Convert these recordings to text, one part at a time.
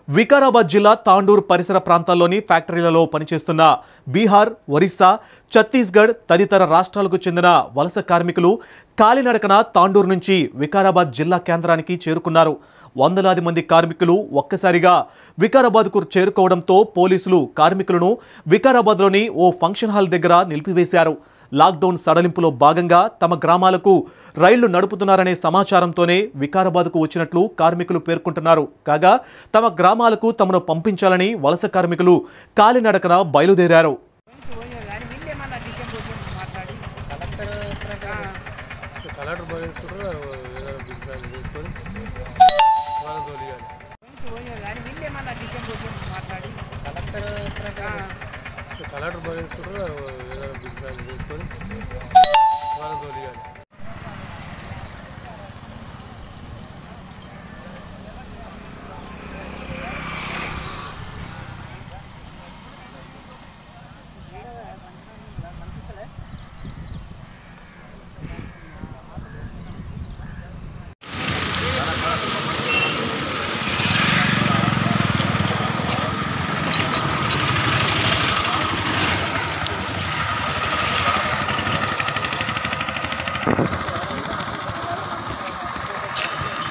వికారాబాద్ జిల్లా తాండూర్ పరిసర ప్రాంతాల్లోని ఫ్యాక్టరీలలో పనిచేస్తున్న బీహార్ ఒరిస్సా ఛత్తీస్గఢ్ తదితర రాష్ట్రాలకు చెందిన వలస కార్మికులు కాలినడకన తాండూర్ నుంచి వికారాబాద్ జిల్లా కేంద్రానికి చేరుకున్నారు వందలాది మంది కార్మికులు ఒక్కసారిగా వికారాబాద్కు చేరుకోవడంతో పోలీసులు కార్మికులను వికారాబాద్లోని ఓ ఫంక్షన్ హాల్ దగ్గర నిలిపివేశారు లాక్డౌన్ సడలింపులో భాగంగా తమ గ్రామాలకు రైళ్లు నడుపుతున్నారనే సమాచారంతోనే వికారాబాద్కు వచ్చినట్లు కార్మికులు పేర్కొంటున్నారు కాగా తమ గ్రామాలకు తమను పంపించాలని వలస కార్మికులు కాలినడకన బయలుదేరారు కానీ వీళ్ళు ఏమన్నా డిసిషన్ కోసం మాట్లాడి కలెక్టర్ కలెక్టర్ భరించుకుంటారు ఏదైనా బిల్లు చేసుకొని వాళ్ళని తోలియాలి కానీ వీళ్ళు ఏమన్నా డిసిషన్ కోసం మాట్లాడి కలెక్టర్ కలెక్టర్ భరించుకుంటారు ఏదైనా బిల్లు చేసుకొని వాళ్ళని తోలియాలి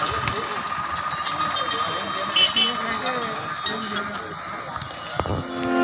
ఆ